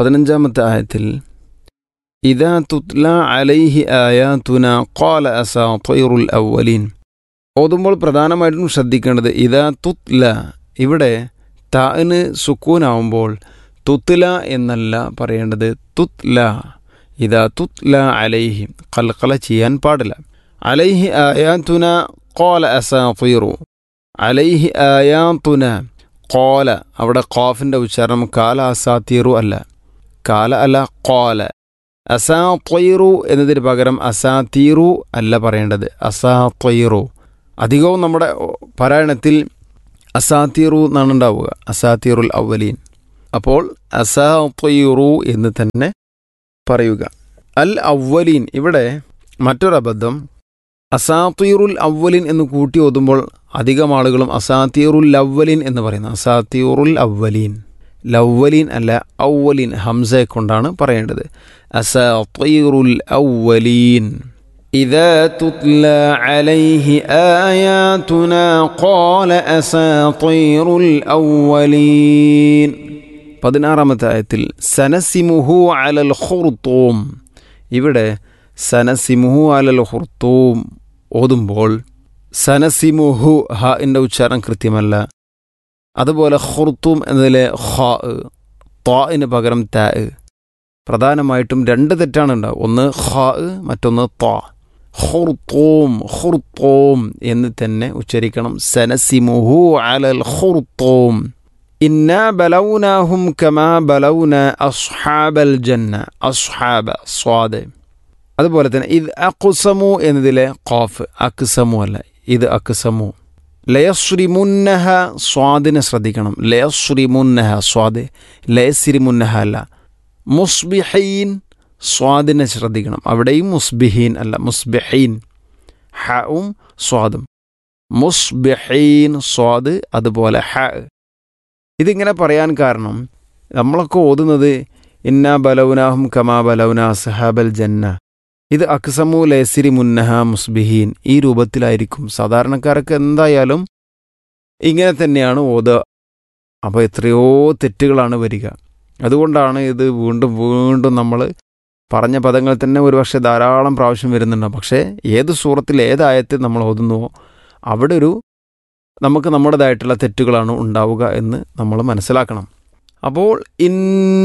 പതിനഞ്ചാമത്തെ ആയത്തിൽ ഇതാ തുത്ല അലൈഹി ആയാതുന ഖാല അസാത്തൈറുൽ അവലീൻ ഓതുമ്പോൾ പ്രധാനമായിട്ടും ശ്രദ്ധിക്കേണ്ടത് ഇതാ തുത്ല ഇവിടെ താന് സുക്കൂനാവുമ്പോൾ തുത്ല എന്നല്ല പറയേണ്ടത് തുത്ല ഇതാ തുത്ല അലൈഹി കൽക്കല ചെയ്യാൻ പാടില്ല അലൈഹി ആയാതുന ഖാല അസാത്തൈറു അലൈഹി ആയാതുന കോല അവിടെ ഖാഫിൻ്റെ ഉച്ചാരണം കാല അസാത്തീറു അല്ല കാല അല്ല കോല അസാത്വയിറു എന്നതിന് പകരം അസാത്തീറു അല്ല പറയേണ്ടത് അസാത്വയിറു അധികവും നമ്മുടെ പാരായണത്തിൽ അസാത്തീറു എന്നാണ് ഉണ്ടാവുക അസാത്തീറുൽ അവലീൻ അപ്പോൾ അസാത്വയിറു എന്ന് തന്നെ പറയുക അൽ അവലീൻ ഇവിടെ മറ്റൊരബദ്ധം അസാത്തീറുൽ അവലിൻ എന്ന് കൂട്ടി ഓതുമ്പോൾ അധികം ആളുകളും അസാത്തീറുൽ അവലിൻ എന്ന് പറയുന്നു അസാത്തീറുൽ അവലീൻ ലവ്വലീൻ അല്ല ഔവലീൻ ഹംസയെ കൊണ്ടാണ് പറയേണ്ടത് അസാത്തീറുൽ അവലീൻ إذا تتلى عليه آياتنا قال أساطير الأولين പതിനാറാമത്തെ ആയത്തിൽ സനസിമുഹു അലൽ ഖുർത്തൂം ഇവിടെ സനസിമുഹു അലൽ ഖുർത്തൂം ഓതുമ്പോൾ സനസിമുഹു ഹ എൻ്റെ ഉച്ചാരണം കൃത്യമല്ല അതുപോലെ ഖുർത്തൂം എന്നതിലെ ഖ ത്വാന് പകരം ത പ്രധാനമായിട്ടും രണ്ട് തെറ്റാണ് ഉണ്ടാവുക ഒന്ന് ഖ മറ്റൊന്ന് ത്വാ ഖുർത്തൂം ഖുർത്തൂം എന്ന് തന്നെ ഉച്ചരിക്കണം സനസിമുഹു അലൽ ഖുർത്തൂം ഇന്ന ബലൗനാഹും കമാ ബലൗന അസ്ഹാബൽ ജന്ന അസ്ഹാബ സ്വാദ് അതുപോലെ തന്നെ ഇത് അക്കുസമു എന്നതിലെ ഖാഫ് അക്സമു അല്ല ഇത് അക്സമു ലയശ്രിമുന്നഹ സ്വാദിനെ ശ്രദ്ധിക്കണം ലയശ്രിമുന്നഹ സ്വാദ് ലയസിരിമുന്നഹ അല്ല മുസ്ബിഹീൻ സ്വാദിനെ ശ്രദ്ധിക്കണം അവിടെയും മുസ്ബിഹീൻ അല്ല മുസ്ബിഹീൻ ഹവും സ്വാദും മുസ്ബിഹീൻ സ്വാദ് അതുപോലെ ഹ ഇതിങ്ങനെ പറയാൻ കാരണം നമ്മളൊക്കെ ഓതുന്നത് ഇന്ന ബലൗനാഹും കമാ ബലൗന സഹാബൽ ജന്ന ഇത് അക്സമു ലേസിരി മുന്നഹ മുസ്ബിഹീൻ ഈ രൂപത്തിലായിരിക്കും സാധാരണക്കാർക്ക് എന്തായാലും ഇങ്ങനെ തന്നെയാണ് ഓതുക അപ്പോൾ എത്രയോ തെറ്റുകളാണ് വരിക അതുകൊണ്ടാണ് ഇത് വീണ്ടും വീണ്ടും നമ്മൾ പറഞ്ഞ പദങ്ങൾ തന്നെ ഒരുപക്ഷെ ധാരാളം പ്രാവശ്യം വരുന്നുണ്ട് പക്ഷേ ഏത് സൂറത്തിൽ ഏതായത്തിൽ നമ്മൾ ഓതുന്നുവോ അവിടെ ഒരു നമുക്ക് നമ്മുടേതായിട്ടുള്ള തെറ്റുകളാണ് ഉണ്ടാവുക എന്ന് നമ്മൾ മനസ്സിലാക്കണം അപ്പോൾ ഇൻ